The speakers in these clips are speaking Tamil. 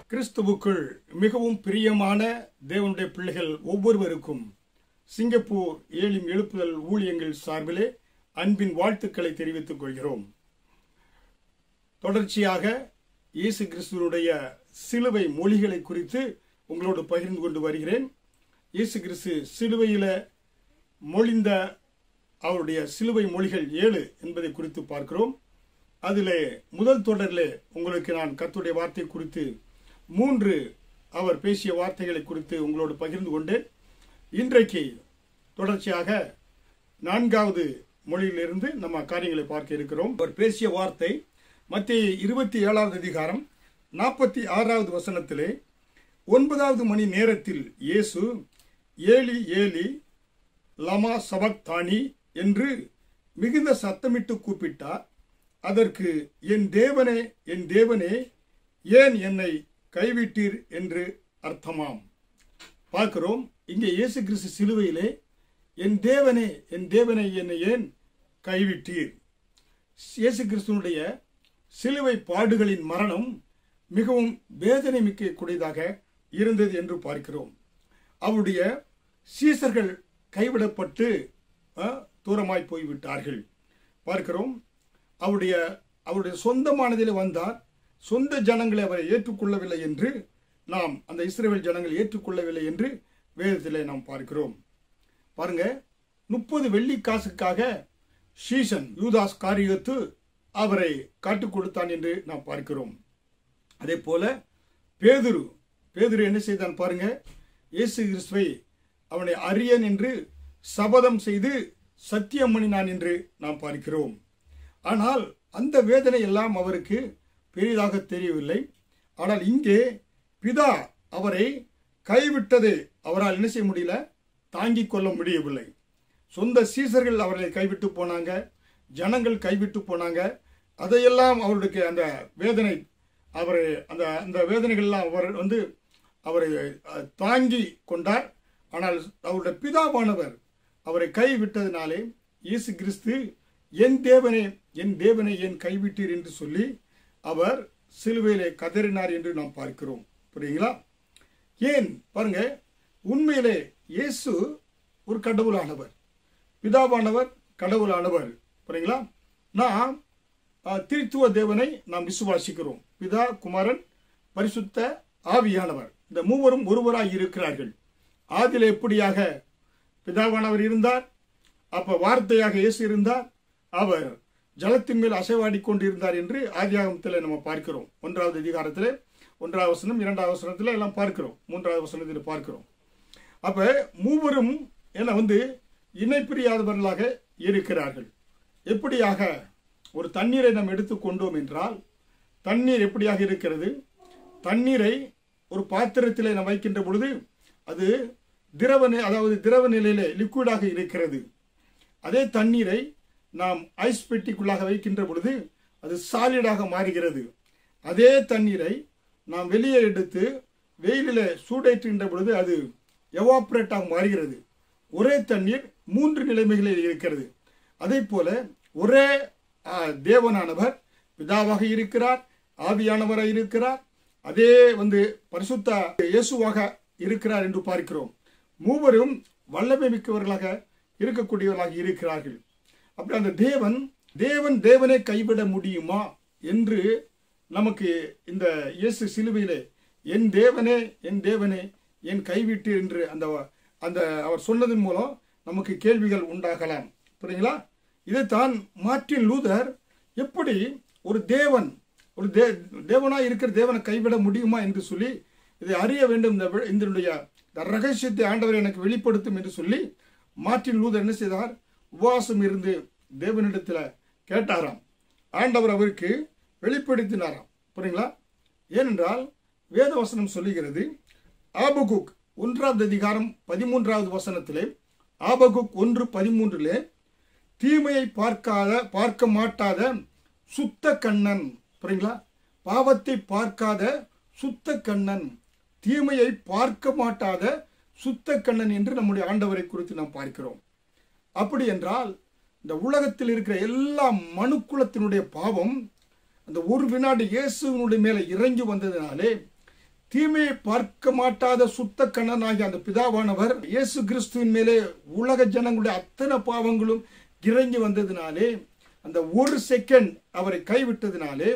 கிறிஸ்துவுக்குள் மிகவும் பிரியமான தேவனுடைய பிள்ளைகள் ஒவ்வொருவருக்கும் சிங்கப்பூர் ஏழும் எழுப்புதல் ஊழியங்கள் சார்பிலே அன்பின் வாழ்த்துக்களை தெரிவித்துக் கொள்கிறோம் தொடர்ச்சியாக இயேசு கிறிஸ்துவனுடைய சிலுவை மொழிகளை குறித்து உங்களோடு பகிர்ந்து கொண்டு வருகிறேன் இயேசு கிறிஸ்து சிலுவையில மொழிந்த அவருடைய சிலுவை மொழிகள் ஏழு என்பதை குறித்து பார்க்கிறோம் அதிலே முதல் தொடரிலே உங்களுக்கு நான் கர்த்தருடைய வார்த்தை குறித்து மூன்று அவர் பேசிய வார்த்தைகளை குறித்து உங்களோடு பகிர்ந்து கொண்டேன் இன்றைக்கு தொடர்ச்சியாக நான்காவது மொழியிலிருந்து நம்ம காரியங்களை பார்க்க இருக்கிறோம் அவர் பேசிய வார்த்தை மத்திய இருபத்தி ஏழாவது அதிகாரம் நாற்பத்தி ஆறாவது வசனத்திலே ஒன்பதாவது மணி நேரத்தில் இயேசு ஏலி ஏலி லமா சபக்தானி என்று மிகுந்த சத்தமிட்டு கூப்பிட்டார் அதற்கு என் தேவனே என் தேவனே ஏன் என்னை கைவிட்டீர் என்று அர்த்தமாம் பார்க்கிறோம் இங்கே இயேசு கிறிஸ்து சிலுவையிலே என் தேவனே என் தேவனை என்னை ஏன் கைவிட்டீர் இயேசு கிறிஸ்துவனுடைய சிலுவை பாடுகளின் மரணம் மிகவும் வேதனை மிக்க கூடியதாக இருந்தது என்று பார்க்கிறோம் அவருடைய சீசர்கள் கைவிடப்பட்டு அஹ், தூரமாய் போய்விட்டார்கள் பார்க்கிறோம் அவருடைய அவருடைய சொந்தமானதிலே வந்தார் சொந்த ஜனங்களை அவரை ஏற்றுக்கொள்ளவில்லை என்று நாம் அந்த இஸ்ரேல் ஜனங்கள் ஏற்றுக்கொள்ளவில்லை என்று வேதத்திலே நாம் பார்க்கிறோம் பாருங்க முப்பது வெள்ளி காசுக்காக ஷீசன் யூதாஸ் காரியத்து அவரை காட்டுக் கொடுத்தான் என்று நாம் பார்க்கிறோம் அதே போல பேதுரு பேதுரு என்ன செய்தான் பாருங்க இயேசு கிறிஸ்துவை அவனை அரியன் என்று சபதம் செய்து சத்தியம் பண்ணினான் என்று நாம் பார்க்கிறோம் ஆனால் அந்த வேதனை எல்லாம் அவருக்கு பெரிதாக தெரியவில்லை ஆனால் இங்கே பிதா அவரை கைவிட்டது அவரால் என்ன செய்ய முடியல தாங்கிக் கொள்ள முடியவில்லை சொந்த சீசர்கள் அவர்களை கைவிட்டு போனாங்க ஜனங்கள் கைவிட்டு போனாங்க அதையெல்லாம் அவருக்கு அந்த வேதனை அவர் அந்த அந்த வேதனைகள்லாம் அவர் வந்து அவரை அஹ், தாங்கி கொண்டார் ஆனால் அவருடைய பிதாவானவர் அவரை கைவிட்டதினாலே இயேசு கிறிஸ்து என் தேவனே என் தேவனை ஏன் கைவிட்டீர் என்று சொல்லி அவர் சிலுவையிலே கதறினார் என்று நாம் பார்க்கிறோம் புரியுங்களா ஏன் பாருங்க உண்மையிலே இயேசு ஒரு கடவுளானவர் பிதாவானவர் கடவுளானவர் புரியுங்களா நாம் அஹ், திரித்துவ தேவனை நாம் விசுவாசிக்கிறோம் பிதா குமாரன் பரிசுத்த ஆவியானவர் இந்த மூவரும் ஒருவராய் இருக்கிறார்கள் ஆதில எப்படியாக பிதாவானவர் இருந்தார் அப்ப வார்த்தையாக இயேசு இருந்தார் அவர் ஜலத்தின் மேல் அசைவாடி கொண்டிருந்தார் என்று ஆதியாகமத்தில் நம்ம பார்க்கிறோம் ஒன்றாவது அதிகாரத்தில் ஒன்றாவது வசனம் இரண்டாவது வசனத்தில் எல்லாம் பார்க்கிறோம் மூன்றாவது வசனத்தில் பார்க்கிறோம் அப்ப மூவரும் என வந்து இணை பிரியாதவர்களாக இருக்கிறார்கள் எப்படியாக ஒரு தண்ணீரை நாம் எடுத்துக்கொண்டோம் என்றால் தண்ணீர் எப்படியாக இருக்கிறது தண்ணீரை ஒரு பாத்திரத்திலே நாம் வைக்கின்ற பொழுது அது திரவ நி- அதாவது திரவ நிலையிலே லிக்விடாக இருக்கிறது அதே தண்ணீரை நாம் ஐஸ் பெட்டிக்குள்ளாக வைக்கின்ற பொழுது அது சாலிடாக மாறுகிறது அதே தண்ணீரை நாம் வெளியே எடுத்து வெயிலில் சூடேற்றுகின்ற பொழுது அது எவாப்ரேட்டாக மாறுகிறது ஒரே தண்ணீர் மூன்று நிலைமைகளில் இருக்கிறது அதே போல ஒரே ஆ, தேவனானவர் பிதாவாக இருக்கிறார் ஆவியானவராக இருக்கிறார் அதே வந்து பரிசுத்த இயேசுவாக இருக்கிறார் என்று பார்க்கிறோம் மூவரும் வல்லமை மிக்கவர்களாக இருக்கக்கூடியவர்களாக இருக்கிறார்கள் அப்படி அந்த தேவன் தேவன் தேவனை கைவிட முடியுமா என்று நமக்கு இந்த இயேசு சிலுவையிலே என் தேவனே என் தேவனே என் கைவிட்டு என்று அந்த அந்த அவர் சொன்னதன் மூலம் நமக்கு கேள்விகள் உண்டாகலாம் புரியுங்களா இதைத்தான் மார்ட்டின் லூதர் எப்படி ஒரு தேவன் ஒரு தே தேவனாய் இருக்கிற தேவனை கைவிட முடியுமா என்று சொல்லி இதை அறிய வேண்டும் இந்த வி- இதனுடைய இந்த ரகசியத்தை ஆண்டவர் எனக்கு வெளிப்படுத்தும் என்று சொல்லி மார்ட்டின் லூதர் என்ன செய்தார் உபவாசம் இருந்து தேவனிடத்தில் கேட்டாராம் ஆண்டவர் அவருக்கு வெளிப்படுத்தினாராம் புரியுங்களா ஏனென்றால் வேதவசனம் சொல்லுகிறது ஆபகுக் ஒன்றாவது அதிகாரம் பதிமூன்றாவது வசனத்திலே ஆபகுக் ஒன்று பதிமூன்றிலே தீமையை பார்க்காத பார்க்க மாட்டாத சுத்த கண்ணன் புரியுங்களா பாவத்தை பார்க்காத சுத்த கண்ணன் தீமையை பார்க்க மாட்டாத சுத்த கண்ணன் என்று நம்முடைய ஆண்டவரை குறித்து நாம் பார்க்கிறோம் அப்படி என்றால் இந்த உலகத்தில் இருக்கிற எல்லா மனுக்குலத்தினுடைய பாவம் அந்த ஒரு வினாடி இயேசுவினுடைய மேலே இறங்கி வந்ததினாலே தீமையை பார்க்க மாட்டாத சுத்த கண்ணனாகிய அந்த பிதாவானவர் இயேசு கிறிஸ்துவின் மேலே உலக ஜனங்களுடைய அத்தனை பாவங்களும் இறங்கி வந்ததினாலே அந்த ஒரு செகண்ட் அவரை கைவிட்டதினாலே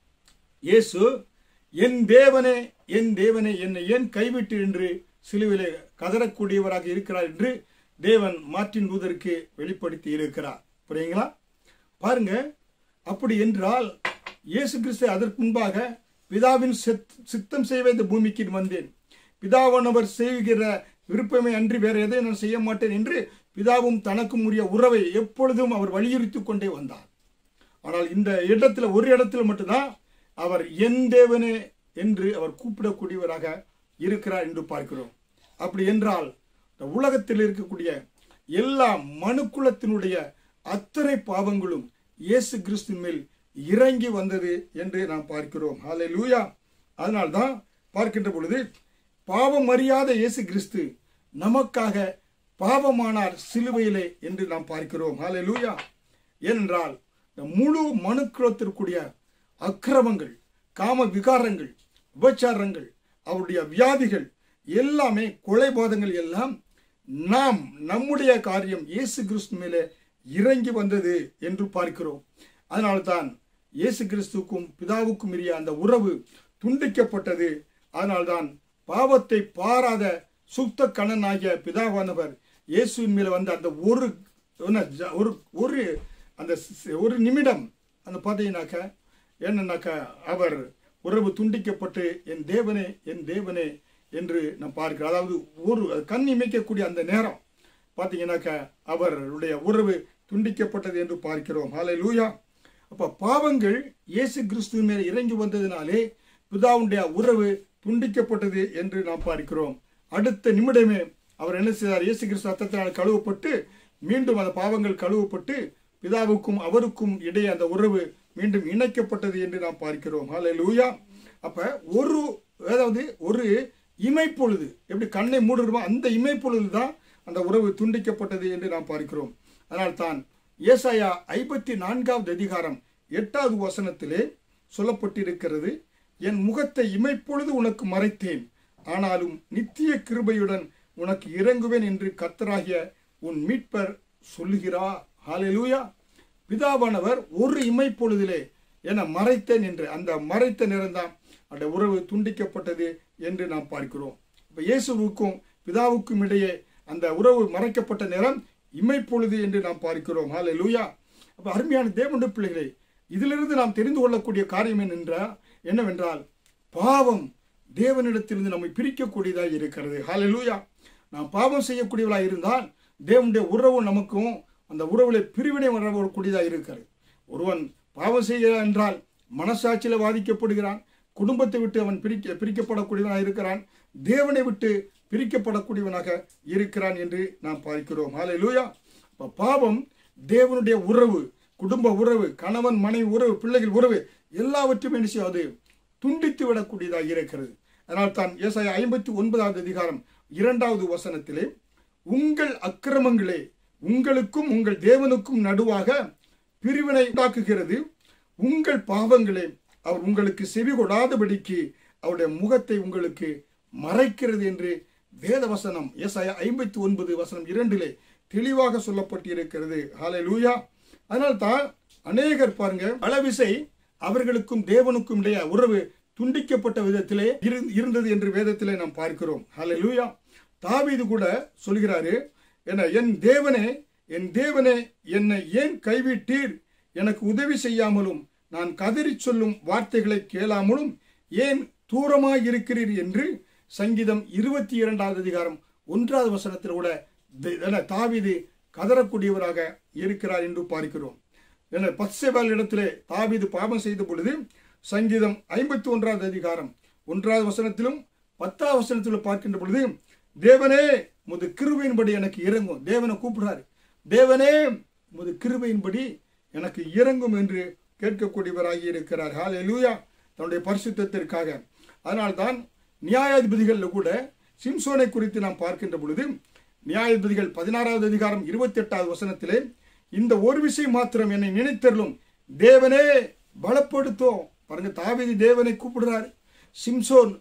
இயேசு என் தேவனே என் தேவனே என்னை ஏன் கைவிட்டு என்று சிலுவிலே கதறக்கூடியவராக இருக்கிறார் என்று தேவன் மார்ட்டின் லூதருக்கு வெளிப்படுத்தி இருக்கிறார் புரியுங்களா பாருங்க அப்படி என்றால் இயேசு கிறிஸ்து அதற்கு முன்பாக பிதாவின் சித்- சித்தம் செய்வே இந்த பூமிக்கு வந்தேன் பிதாவானவர் செய்கிற விருப்பமே அன்றி வேற எதையும் நான் செய்ய மாட்டேன் என்று பிதாவும் தனக்கும் உரிய உறவை எப்பொழுதும் அவர் வலியுறுத்திக் கொண்டே வந்தார் ஆனால் இந்த இடத்துல ஒரு இடத்துல மட்டும்தான் அவர் என் தேவனே என்று அவர் கூப்பிடக்கூடியவராக இருக்கிறார் என்று பார்க்கிறோம் அப்படி என்றால் இந்த உலகத்தில் இருக்கக்கூடிய எல்லா மனுக்குலத்தினுடைய அத்தனை பாவங்களும் இயேசு கிறிஸ்து மேல் இறங்கி வந்தது என்று நாம் பார்க்கிறோம் ஹalleluya அதனால்தான் பார்க்கின்ற பொழுது பாவம் அறியாத இயேசு கிறிஸ்து நமக்காக பாவமானார் சிலுவையிலே என்று நாம் பார்க்கிறோம் ஹalleluya ஏனென்றால் இந்த முழு மனுக்குலத்திற்குரிய அக்கிரமங்கள் காம விகாரங்கள் உபச்சாரங்கள் அவருடைய வியாதிகள் எல்லாமே கொலைபாதங்கள் எல்லாம் நாம் நம்முடைய காரியம் இயேசு கிறிஸ்து மேலே இறங்கி வந்தது என்று பார்க்கிறோம் அதனால்தான் இயேசு கிறிஸ்துக்கும் பிதாவுக்கும் இரிய அந்த உறவு துண்டிக்கப்பட்டது அதனால்தான் பாவத்தை பாராத சுத்த கணனாகிய பிதாவானவர் இயேசுவின் மேல வந்த அந்த ஒரு என்ன, ஜ- ஒரு ஒரு அந்த ஸ்- ஒரு நிமிடம் அந்த பார்த்தீங்கன்னாக்க என்னன்னாக்கா அவர் உறவு துண்டிக்கப்பட்டு என் தேவனே என் தேவனே என்று நாம் பார்க்கிறோம் அதாவது ஒரு கண் இமைக்கக்கூடிய அந்த நேரம் பார்த்தீங்கன்னாக்கா அவருடைய உறவு துண்டிக்கப்பட்டது என்று பார்க்கிறோம் ஹாலை லூயா அப்ப பாவங்கள் இயேசு கிறிஸ்துவின் மேல் இறங்கி வந்ததினாலே பிதாவுடைய உறவு துண்டிக்கப்பட்டது என்று நாம் பார்க்கிறோம் அடுத்த நிமிடமே அவர் என்ன செய்தார் இயேசு கிறிஸ்து ரத்தத்தினால் கழுவப்பட்டு மீண்டும் அந்த பாவங்கள் கழுவப்பட்டு பிதாவுக்கும் அவருக்கும் இடையே அந்த உறவு மீண்டும் இணைக்கப்பட்டது என்று நாம் பார்க்கிறோம் ஹalleluya அப்ப ஒரு அதாவது ஒரு இமைப்பொழுது எப்படி கண்ணை மூடுறோமோ அந்த இமைப்பொழுது தான் அந்த உறவு துண்டிக்கப்பட்டது என்று நாம் பார்க்கிறோம் அதனால் தான் ஏசாயா ஐம்பத்தி நான்காவது அதிகாரம் எட்டாவது வசனத்திலே சொல்லப்பட்டிருக்கிறது என் முகத்தை இமைப்பொழுது உனக்கு மறைத்தேன் ஆனாலும் நித்திய கிருபையுடன் உனக்கு இறங்குவேன் என்று கர்த்தராகிய உன் மீட்பர் சொல்லுகிறார் ஹalleluya பிதாவானவர் ஒரு இமைப்பொழுதிலே என மறைத்தேன் என்று அந்த மறைத்த நேரம்தான் அந்த உறவு துண்டிக்கப்பட்டது என்று நாம் பார்க்கிறோம் இப்ப இயேசுவுக்கும் பிதாவுக்கும் இடையே அந்த உறவு மறைக்கப்பட்ட நேரம் இமைப்பொழுது என்று நாம் பார்க்கிறோம் ஹalleluya அப்ப அருமையான தேவனுடைய பிள்ளைகளே இதிலிருந்து நாம் தெரிந்து கொள்ளக்கூடிய காரியம் என்னென்றா என்னவென்றால் பாவம் தேவனிடத்திலிருந்து நம்மை பிரிக்கக்கூடியதாக இருக்கிறது ஹalleluya நாம் பாவம் செய்யக்கூடியவர்களாக இருந்தால் தேவனுடைய உறவு நமக்கும் அந்த உறவுல பிரிவினை வரக்கூடியதாக இருக்கிறது ஒருவன் பாவம் செய்கிறான் என்றால் மனசாட்சியில பாதிக்கப்படுகிறான் குடும்பத்தை விட்டு அவன் பிரிக்க பிரிக்கப்படக்கூடியவனாக இருக்கிறான் தேவனை விட்டு பிரிக்கப்படக்கூடியவனாக இருக்கிறான் என்று நாம் பார்க்கிறோம் ஹalleluya அப்ப பாவம் தேவனுடைய உறவு குடும்ப உறவு கணவன் மனைவி உறவு பிள்ளைகள் உறவு எல்லாவற்றையும் என்ன செய்யாது துண்டித்து விடக்கூடியதாக இருக்கிறது அதனால் தான் ஏசாயா ஐம்பத்தி ஒன்பதாவது அதிகாரம் இரண்டாவது வசனத்திலே உங்கள் அக்கிரமங்களே உங்களுக்கும் உங்கள் தேவனுக்கும் நடுவாக பிரிவினை உண்டாக்குகிறது உங்கள் பாவங்களே அவர் உங்களுக்கு செவி கொடாதபடிக்கு அவருடைய முகத்தை உங்களுக்கு மறைக்கிறது என்று வேத வசனம் ஏசாயா ஐம்பத்தி ஒன்பது வசனம் இரண்டிலே தெளிவாக சொல்லப்பட்டிருக்கிறது ஹalleluya அதனால் தான் அநேகர் பாருங்க பலவிசை அவர்களுக்கும் தேவனுக்கும் இடையே உறவு துண்டிக்கப்பட்ட விதத்திலே இரு- இருந்தது என்று வேதத்திலே நாம் பார்க்கிறோம் ஹalleluya தாவீது கூட சொல்கிறாரு என என் தேவனே என் தேவனே என்னை ஏன் கைவிட்டீர் எனக்கு உதவி செய்யாமலும் நான் கதறிச் சொல்லும் வார்த்தைகளை கேளாமலும் ஏன் தூரமாய் இருக்கிறீர் என்று சங்கீதம் இருபத்தி இரண்டாவது அதிகாரம் ஒன்றாவது வசனத்தில் கூட தி- என தாவீது கதறக்கூடியவராக இருக்கிறார் என்று பார்க்கிறோம் என பத்சேபால் இடத்திலே தாவீது பாவம் செய்த பொழுது சங்கீதம் ஐம்பத்தி ஒன்றாவது அதிகாரம் ஒன்றாவது வசனத்திலும் பத்தாவது வசனத்திலும் பார்க்கின்ற பொழுது தேவனே முது கிருபையின்படி எனக்கு இறங்கும் தேவனை கூப்பிடுறாரு தேவனே முது கிருபையின்படி எனக்கு இறங்கும் என்று கேட்கக்கூடியவராகி இருக்கிறார் ஹalleluya தன்னுடைய பரிசுத்தத்திற்காக அதனால்தான் நியாயாதிபதிகளில் கூட சிம்சோனை குறித்து நாம் பார்க்கின்ற பொழுது நியாயாதிபதிகள் பதினாறாவது அதிகாரம் இருபத்தி எட்டாவது வசனத்திலே இந்த ஒரு விஷயம் மாத்திரம் என்னை நினைத்தருளும் தேவனே பலப்படுத்தும் பாருங்க தாவீது தேவனை கூப்பிடுறார் சிம்சோன்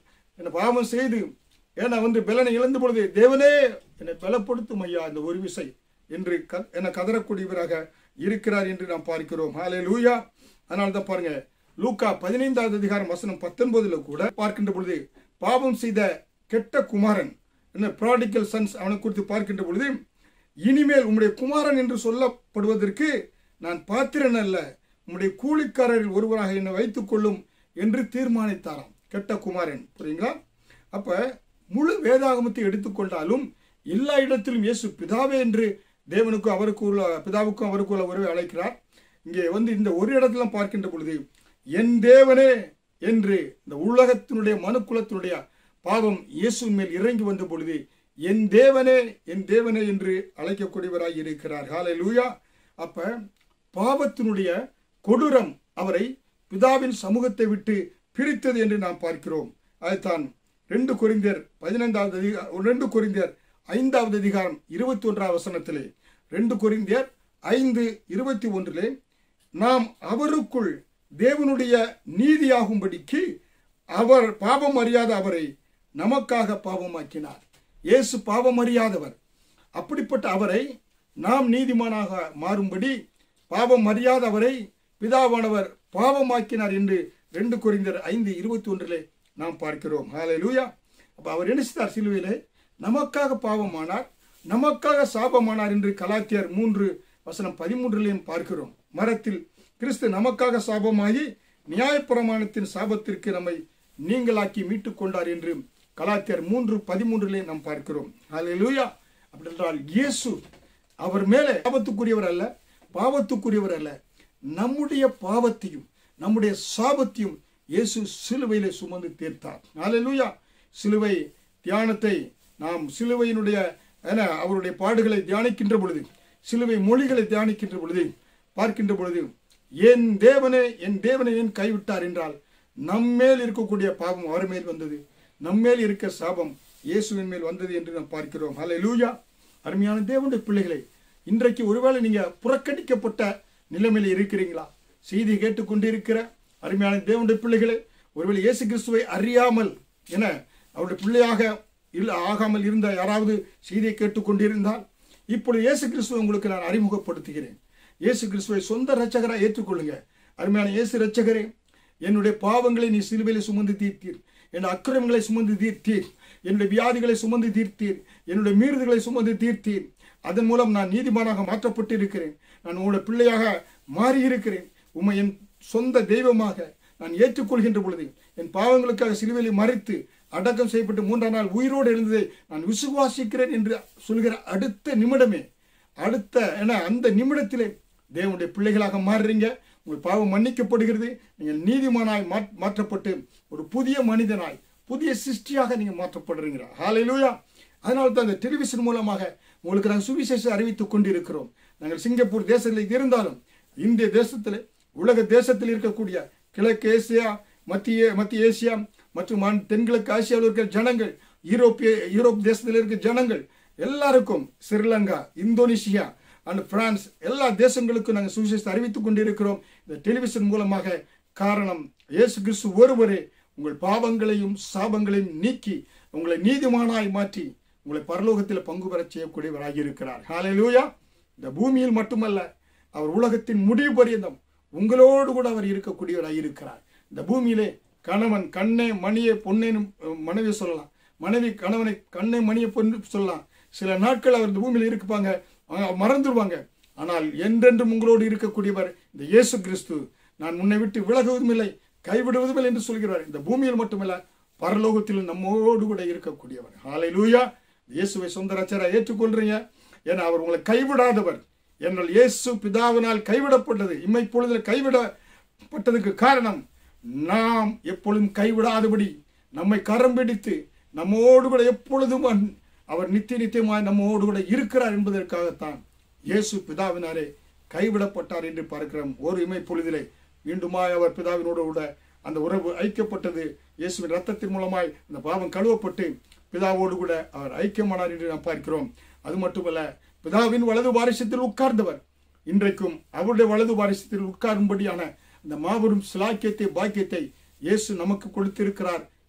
என்னை பாவம் செய்து ஏன்னா வந்து பலனை இழந்த பொழுது தேவனே என்னை பலப்படுத்தும் ஐயா இந்த ஒரு விசை என்று க என கதறக்கூடியவராக இருக்கிறார் என்று நாம் பார்க்கிறோம் ஹாலே லூயா அதனால தான் பாருங்க லூக்கா பதினைந்தாவது அதிகாரம் வசனம் பத்தொன்பதுல கூட பார்க்கின்ற பொழுது பாவம் செய்த கெட்ட குமாரன் என்ன ப்ராடிக்கல் சன்ஸ் அவனை குறித்து பார்க்கின்ற பொழுது இனிமேல் உம்முடைய குமாரன் என்று சொல்லப்படுவதற்கு நான் பாத்திரன் அல்ல உம்முடைய கூலிக்காரரில் ஒருவராக என்னை வைத்துக் கொள்ளும் என்று தீர்மானித்தாராம் கெட்ட குமாரன் புரியுங்களா அப்ப முழு வேதாகமத்தை எடுத்துக்கொண்டாலும் எல்லா இடத்திலும் இயேசு பிதாவே என்று தேவனுக்கும் அவருக்கு உள்ள பிதாவுக்கும் அவருக்கு உள்ள உறவை அழைக்கிறார் இங்கே வந்து இந்த ஒரு இடத்துல பார்க்கின்ற பொழுது என் தேவனே என்று இந்த உலகத்தினுடைய மனுக்குலத்தினுடைய பாவம் இயேசுவின் மேல் இறங்கி வந்த பொழுது என் தேவனே என் தேவனே என்று அழைக்கக்கூடியவராய் இருக்கிறார் ஹாலே லூயா அப்ப பாவத்தினுடைய கொடூரம் அவரை பிதாவின் சமூகத்தை விட்டு பிரித்தது என்று நாம் பார்க்கிறோம் அதுதான் ரெண்டு குறிந்தியர் பதினைந்தாவது அதிகாரம் ரெண்டு குறிந்தியர் ஐந்தாவது அதிகாரம் இருபத்தி ஒன்றாம் வசனத்திலே ரெண்டு குறிந்தியர் ஐந்து இருபத்தி ஒன்றிலே நாம் அவருக்குள் தேவனுடைய நீதியாகும்படிக்கு அவர் பாவம் அறியாத அவரை நமக்காக பாவமாக்கினார் இயேசு பாவம் அறியாதவர் அப்படிப்பட்ட அவரை நாம் நீதிமானாக மாறும்படி பாவம் அறியாத அவரை பிதாவானவர் பாவமாக்கினார் என்று ரெண்டு குறிந்தர் ஐந்து இருபத்தி ஒன்றிலே நாம் பார்க்கிறோம் ஹாலே லூயா அப்ப அவர் என்ன செய்தார் சிலுவையிலே நமக்காக பாவமானார் நமக்காக சாபமானார் என்று கலாத்தியர் மூன்று வசனம் பதிமூன்றிலையும் பார்க்கிறோம் மரத்தில் கிறிஸ்து நமக்காக சாபமாகி நியாயப்பிரமாணத்தின் சாபத்திற்கு நம்மை நீங்களாக்கி மீட்டுக் கொண்டார் என்று கலாத்தியர் மூன்று பதிமூன்றிலே நாம் பார்க்கிறோம் ஹாலே லூயா அப்படி என்றால் இயேசு அவர் மேலே பாவத்துக்குரியவர் அல்ல பாவத்துக்குரியவர் அல்ல நம்முடைய பாவத்தையும் நம்முடைய சாபத்தையும் இயேசு சிலுவையிலே சுமந்து தீர்த்தார் ஹalleluya சிலுவை தியானத்தை நாம் சிலுவையினுடைய என அவருடைய பாடுகளை தியானிக்கின்ற பொழுது சிலுவை மொழிகளை தியானிக்கின்ற பொழுது பார்க்கின்ற பொழுது என் தேவனே என் தேவனை ஏன் கைவிட்டார் என்றால் நம்மேல் இருக்கக்கூடிய பாவம் அவர் மேல் வந்தது நம்மேல் இருக்க சாபம் இயேசுவின் மேல் வந்தது என்று நாம் பார்க்கிறோம் ஹalleluya அருமையான தேவனுடைய பிள்ளைகளை இன்றைக்கு ஒருவேளை நீங்க புறக்கணிக்கப்பட்ட நிலைமையில் இருக்கிறீங்களா செய்தி கேட்டுக்கொண்டிருக்கிற அருமையான தேவனுடைய பிள்ளைகளே ஒருவேளை இயேசு கிறிஸ்துவை அறியாமல் என அவருடைய பிள்ளையாக இல்ல ஆகாமல் இருந்த யாராவது செய்தியை கேட்டுக்கொண்டிருந்தால் இப்பொழுது இயேசு கிறிஸ்துவை உங்களுக்கு நான் அறிமுகப்படுத்துகிறேன் இயேசு கிறிஸ்துவை சொந்த ரட்சகராக ஏற்றுக்கொள்ளுங்க அருமையான இயேசு ரட்சகரே என்னுடைய பாவங்களை நீ சிலுவையில் சுமந்து தீர்த்தீர் என் அக்கிரமங்களை சுமந்து தீர்த்தீர் என்னுடைய வியாதிகளை சுமந்து தீர்த்தீர் என்னுடைய மீறுதல்களை சுமந்து தீர்த்தீர் அதன் மூலம் நான் நீதிமானாக மாற்றப்பட்டு இருக்கிறேன் நான் உங்களுடைய பிள்ளையாக மாறியிருக்கிறேன் உம்மை என் சொந்த தெய்வமாக நான் ஏற்றுக்கொள்கின்ற பொழுது என் பாவங்களுக்காக சிலுவையில் மறைத்து அடக்கம் செய்யப்பட்டு மூன்றாம் நாள் உயிரோடு எழுந்ததை நான் விசுவாசிக்கிறேன் என்று சொல்கிற அடுத்த நிமிடமே அடுத்த என அந்த நிமிடத்திலே தேவனுடைய பிள்ளைகளாக மாறுறீங்க உங்கள் பாவம் மன்னிக்கப்படுகிறது நீங்கள் நீதிமானாய் மாற்- மாற்றப்பட்டு ஒரு புதிய மனிதனாய் புதிய சிருஷ்டியாக நீங்கள் மாற்றப்படுறீங்க ஹalleluya அதனால தான் இந்த டெலிவிஷன் மூலமாக உங்களுக்கு நாங்கள் சுவிசேஷம் அறிவித்துக் கொண்டிருக்கிறோம் நாங்கள் சிங்கப்பூர் தேசத்தில் இருந்தாலும் இந்திய தேசத்தில் உலக தேசத்தில் இருக்கக்கூடிய கிழக்கு ஏசியா மத்திய மத்திய ஏசியா மற்றும் ஆண் தென்கிழக்கு ஆசியாவில் இருக்கிற ஜனங்கள் யூரோப்பிய யூரோப் தேசத்தில் இருக்கிற ஜனங்கள் எல்லாருக்கும் ஸ்ரீலங்கா இந்தோனேஷியா அண்ட் பிரான்ஸ் எல்லா தேசங்களுக்கும் நாங்கள் சுவிசேஷத்தை அறிவித்துக் கொண்டிருக்கிறோம் இந்த டெலிவிஷன் மூலமாக காரணம் இயேசு கிறிஸ்து ஒருவரே உங்கள் பாவங்களையும் சாபங்களையும் நீக்கி உங்களை நீதிமானாய் மாற்றி உங்களை பரலோகத்தில் பங்கு பெறச் செய்யக்கூடியவராகி இருக்கிறார் ஹalleluya இந்த பூமியில் மட்டுமல்ல அவர் உலகத்தின் முடிவு பரியந்தம் உங்களோடு கூட அவர் இருக்கக்கூடியவராய் இருக்கிறார் இந்த பூமியிலே கணவன் கண்ணே மணியே பொன்னேன்னு மனைவி சொல்லலாம் மனைவி கணவனை கண்ணே மணியை பொண்ணு சொல்லலாம் சில நாட்கள் அவர் இந்த பூமியில் இருப்பாங்க அவங்க மறந்துடுவாங்க ஆனால் என்றென்றும் உங்களோடு இருக்கக்கூடியவர் இந்த இயேசு கிறிஸ்து நான் உன்னை விட்டு விலகுவதும் இல்லை கைவிடுவதும் இல்லை என்று சொல்கிறார் இந்த பூமியில் மட்டுமல்ல பரலோகத்தில் நம்மோடு கூட இருக்கக்கூடியவர் ஹalleluya இயேசுவை சொந்த ரச்சரா ஏற்றுக்கொள்றீங்க ஏன்னா அவர் உங்களை கைவிடாதவர் என்றால் இயேசு பிதாவினால் கைவிடப்பட்டது இம்மை பொழுதில் கைவிடப்பட்டதுக்கு காரணம் நாம் எப்பொழுதும் கைவிடாதபடி நம்மை கரம் பிடித்து நம்மோடு கூட எப்பொழுதும் அன்- அவர் நித்திய நித்தியமாய் நம்மோடு கூட இருக்கிறார் என்பதற்காகத்தான் இயேசு பிதாவினாரே கைவிடப்பட்டார் என்று பார்க்கிறோம் ஒரு இமை பொழுதிலே மீண்டுமாய் அவர் பிதாவினோடு கூட அந்த உறவு ஐக்கியப்பட்டது இயேசுவின் ரத்தத்தின் மூலமாய் அந்த பாவம் கழுவப்பட்டு பிதாவோடு கூட அவர் ஐக்கியமானார் என்று நாம் பார்க்கிறோம் அது மட்டுமல்ல பிதாவின் வலது வாரிசத்தில் உட்கார்ந்தவர் இன்றைக்கும் அவருடைய வலது வாரிசத்தில் உட்காரும்படியான அந்த மாபெரும் சிலாக்கியத்தை பாக்கியத்தை இயேசு நமக்கு கொடுத்திருக்கிறார்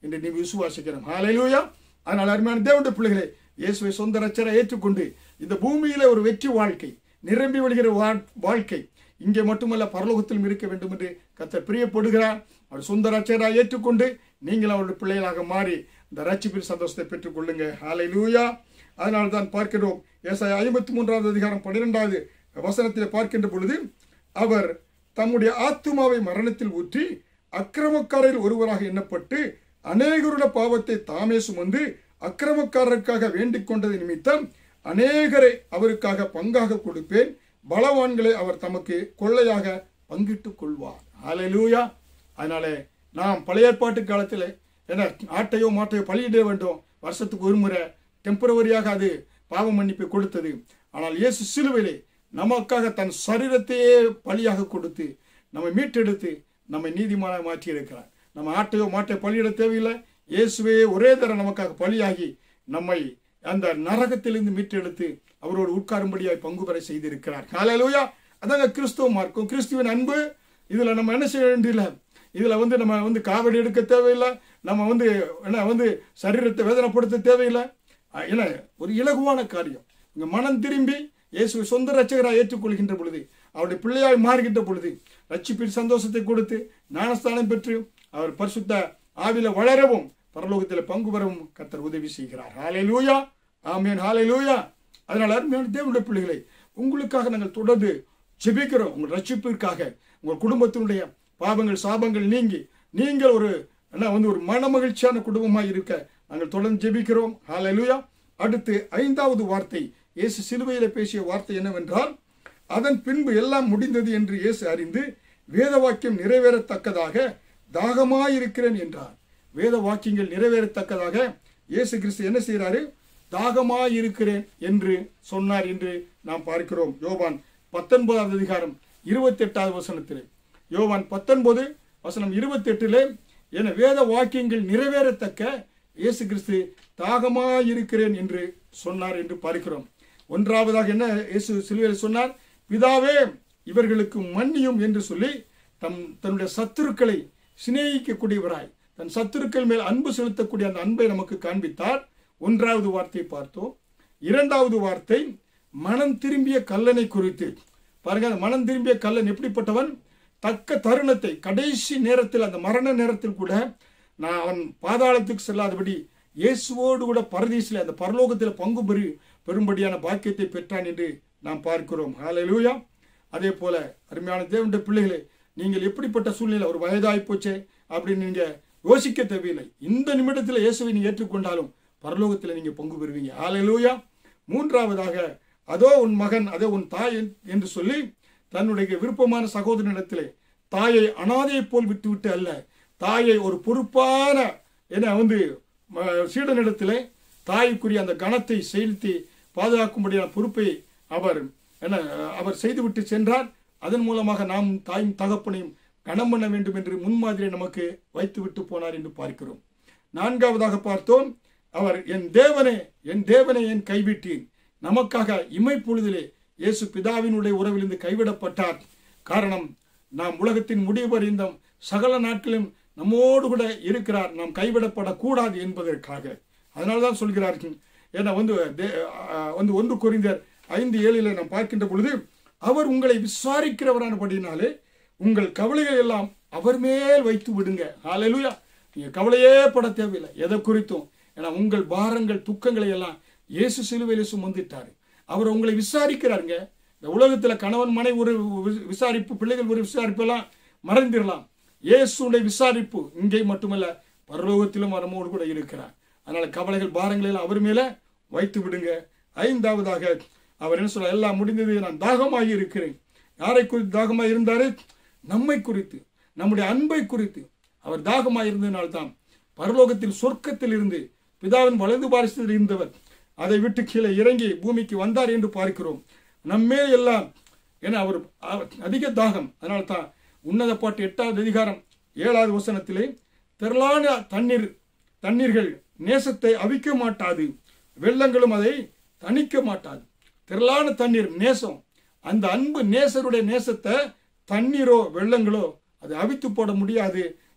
என்று நீ விசுவாசிக்கிறோம் ஹalleluya அதனால் அருமையான தேவனுடைய பிள்ளைகளே இயேசுவை சொந்த ரட்சரை ஏற்றுக்கொண்டு இந்த பூமியிலே ஒரு வெற்றி வாழ்க்கை நிரம்பி வழிகிற வா- வாழ்க்கை இங்கே மட்டுமல்ல பரலோகத்திலும் இருக்க வேண்டும் என்று கத்தர் பிரியப்படுகிறார் அவர் சொந்த ரட்சகராக ஏற்றுக்கொண்டு நீங்கள் அவருடைய பிள்ளைகளாக மாறி இந்த ரட்சிப்பின் சந்தோஷத்தை பெற்றுக் கொள்ளுங்க ஹalleluya அதனால தான் பார்க்கிறோம் ஏசாயா ஐம்பத்தி மூன்றாவது அதிகாரம் பன்னிரெண்டாவது வசனத்தில் பார்க்கின்ற பொழுது அவர் தம்முடைய ஆத்துமாவை மரணத்தில் ஊற்றி அக்கிரமக்காரரில் ஒருவராக எண்ணப்பட்டு அநேகருடைய பாவத்தை தாமே சுமந்து அக்கிரமக்காரருக்காக வேண்டிக் கொண்டது நிமித்தம் அநேகரை அவருக்காக பங்காக கொடுப்பேன் பலவான்களை அவர் தமக்கு கொள்ளையாக பங்கிட்டுக் கொள்வார் ஹalleluya அதனாலே நாம் பழைய ஏற்பாட்டு காலத்தில் என்ன ஆட்டையோ மாட்டையோ பலியிட வேண்டும் வருஷத்துக்கு ஒரு முறை டெம்பரவரியாக அது பாவ மன்னிப்பை கொடுத்தது ஆனால் இயேசு சிலுவையிலே நமக்காக தன் சரீரத்தையே பலியாக கொடுத்து நம்மை மீட்டெடுத்து நம்மை நீதிமானாக மாற்றி இருக்கிறார் நம்ம ஆட்டையோ மாட்டை பலியிட தேவையில்லை இயேசுவே ஒரே தரம் நமக்காக பலியாகி நம்மை அந்த நரகத்திலிருந்து மீட்டெடுத்து அவரோடு உட்காரும்படியாய் பங்கு பெற செய்திருக்கிறார் ஹalleluya அதாங்க கிறிஸ்துவ மார்க்கம் கிறிஸ்துவின் அன்பு இதுல நம்ம என்ன செய்ய வேண்டியதில்லை இதுல வந்து நம்ம வந்து காவடி எடுக்க தேவையில்லை நம்ம வந்து என்ன வந்து சரீரத்தை வேதனைப்படுத்த தேவையில்லை அஹ் என்ன ஒரு இலகுவான காரியம் இங்க மனம் திரும்பி இயேசுவை சொந்த ரட்சகராக ஏற்றுக்கொள்கின்ற பொழுது அவருடைய பிள்ளையாய் மாறுகின்ற பொழுது ரட்சிப்பின் சந்தோஷத்தை கொடுத்து ஞானஸ்தானம் பெற்று அவர் பரிசுத்த ஆவில வளரவும் பரலோகத்தில் பங்கு பெறவும் கர்த்தர் உதவி செய்கிறார் ஹalleluya ஆமென் ஹalleluya அதனால் அருமையான தேவனுடைய பிள்ளைகளை உங்களுக்காக நாங்கள் தொடர்ந்து ஜெபிக்கிறோம் உங்கள் ரட்சிப்பிற்காக உங்கள் குடும்பத்தினுடைய பாவங்கள் சாபங்கள் நீங்கி நீங்கள் ஒரு என்ன வந்து ஒரு மன மகிழ்ச்சியான குடும்பமாக இருக்க நாங்கள் தொடர்ந்து ஜெபிக்கிறோம் ஹalleluya அடுத்து ஐந்தாவது வார்த்தை இயேசு சிலுவையில பேசிய வார்த்தை என்னவென்றால் அதன் பின்பு எல்லாம் முடிந்தது என்று இயேசு அறிந்து வேத வாக்கியம் நிறைவேறத்தக்கதாக தாகமாயிருக்கிறேன் என்றார் வேத வாக்கியங்கள் நிறைவேறத்தக்கதாக இயேசு கிறிஸ்து என்ன செய்கிறாரு தாகமாயிருக்கிறேன் என்று சொன்னார் என்று நாம் பார்க்கிறோம் யோவான் பத்தொன்பதாவது அதிகாரம் இருபத்தி எட்டாவது வசனத்தில் யோவான் பத்தொன்பது வசனம் இருபத்தி எட்டிலே என வேத வாக்கியங்கள் நிறைவேறத்தக்க இயேசு கிறிஸ்து தாகமாயிருக்கிறேன் என்று சொன்னார் என்று பார்க்கிறோம் ஒன்றாவதாக என்ன இயேசு சிலுவையில் சொன்னார் பிதாவே இவர்களுக்கு மன்னியும் என்று சொல்லி தம் தன்னுடைய சத்துருக்களை சிநேகிக்கக்கூடியவராய் தன் சத்துருக்கள் மேல் அன்பு செலுத்தக்கூடிய அந்த அன்பை நமக்கு காண்பித்தார் ஒன்றாவது வார்த்தையை பார்த்தோம் இரண்டாவது வார்த்தை மனம் திரும்பிய கல்லனை குறித்து பாருங்க அந்த மனம் திரும்பிய கல்லன் எப்படிப்பட்டவன் தக்க தருணத்தை கடைசி நேரத்தில் அந்த மரண நேரத்தில் கூட நான் அவன் பாதாளத்துக்கு செல்லாதபடி இயேசுவோடு கூட பரதீசில் அந்த பரலோகத்தில் பங்கு பெறு பெரும்படியான பாக்கியத்தை பெற்றான் என்று நாம் பார்க்கிறோம் ஹalleluya அதே போல அருமையான தேவனுடைய பிள்ளைகளே நீங்கள் எப்படிப்பட்ட சூழ்நிலை ஒரு வயதாய் போச்சே அப்படின்னு நீங்க யோசிக்க தேவையில்லை இந்த நிமிடத்தில் இயேசுவை நீங்க ஏற்றுக்கொண்டாலும் பரலோகத்தில் நீங்க பங்கு பெறுவீங்க ஹalleluya மூன்றாவதாக அதோ உன் மகன் அதோ உன் தாய் என்று சொல்லி தன்னுடைய விருப்பமான சகோதரனிடத்திலே தாயை அனாதையைப் போல் விட்டுவிட்டு அல்ல தாயை ஒரு பொறுப்பான என வந்து ம- சீடனிடத்திலே தாய்க்குரிய அந்த கணத்தை செலுத்தி பாதுகாக்கும்படியான பொறுப்பை அவர் என்ன அவர் செய்துவிட்டு சென்றார் அதன் மூலமாக நாம் தாயும் தகப்பனையும் கணம் பண்ண வேண்டும் என்று முன்மாதிரியை நமக்கு வைத்துவிட்டு போனார் என்று பார்க்கிறோம் நான்காவதாக பார்த்தோம் அவர் என் தேவனே என் தேவனை என் கைவிட்டேன் நமக்காக இமைப்பொழுதிலே இயேசு பிதாவினுடைய உறவிலிருந்து கைவிடப்பட்டார் காரணம் நாம் உலகத்தின் முடிவு அறிந்தோம் சகல நாட்களிலும் நம்மோடு கூட இருக்கிறார் நாம் கைவிடப்படக்கூடாது என்பதற்காக அதனால்தான் சொல்கிறார்கள் ஏன்னா வந்து தே- அஹ் வந்து ஒன்று குறிந்தர் ஐந்து ஏழில் நாம் பார்க்கின்ற பொழுது அவர் உங்களை விசாரிக்கிறவரானபடினாலே உங்கள் கவலைகள் எல்லாம் அவர் மேல் வைத்து விடுங்க ஹalleluya நீங்க கவலையே பட தேவையில்லை எதை குறித்தும் ஏன்னா உங்கள் பாரங்கள் துக்கங்களை எல்லாம் இயேசு சிலுவையில சுமந்துட்டாரு அவர் உங்களை விசாரிக்கிறாருங்க இந்த உலகத்துல கணவன் மனை ஒரு வி- விசாரிப்பு பிள்ளைகள் ஒரு விசாரிப்பு எல்லாம் மறந்துடலாம் இயேசுடைய விசாரிப்பு இங்கே மட்டுமல்ல பரலோகத்திலும் வரமோடு கூட இருக்கிறார் அதனால கவலைகள் பாரங்களை எல்லாம் அவர் மேல வைத்து விடுங்க ஐந்தாவதாக அவர் என்ன சொல்ற எல்லாம் முடிந்தது நான் தாகமாகி இருக்கிறேன் யாரை குறித்து தாகமாக இருந்தாரு நம்மை குறித்து நம்முடைய அன்பை குறித்து அவர் தாகமாக இருந்ததினால்தான் பரலோகத்தில் சொர்க்கத்தில் இருந்து பிதாவின் வலது பாரிசத்தில் இருந்தவர் அதை விட்டு கீழே இறங்கி பூமிக்கு வந்தார் என்று பார்க்கிறோம் நம்மே எல்லாம் என அவர் அவர் அதிக தாகம் அதனால தான் உன்னத பாட்டு எட்டாவது அதிகாரம் ஏழாவது வசனத்திலே திரளான தண்ணீர் தண்ணீர்கள் நேசத்தை அவிக்க மாட்டாது வெள்ளங்களும் அதை தணிக்க மாட்டாது திரளான தண்ணீர் நேசம் அந்த அன்பு நேசருடைய நேசத்தை தண்ணீரோ வெள்ளங்களோ அதை அவித்து போட முடியாது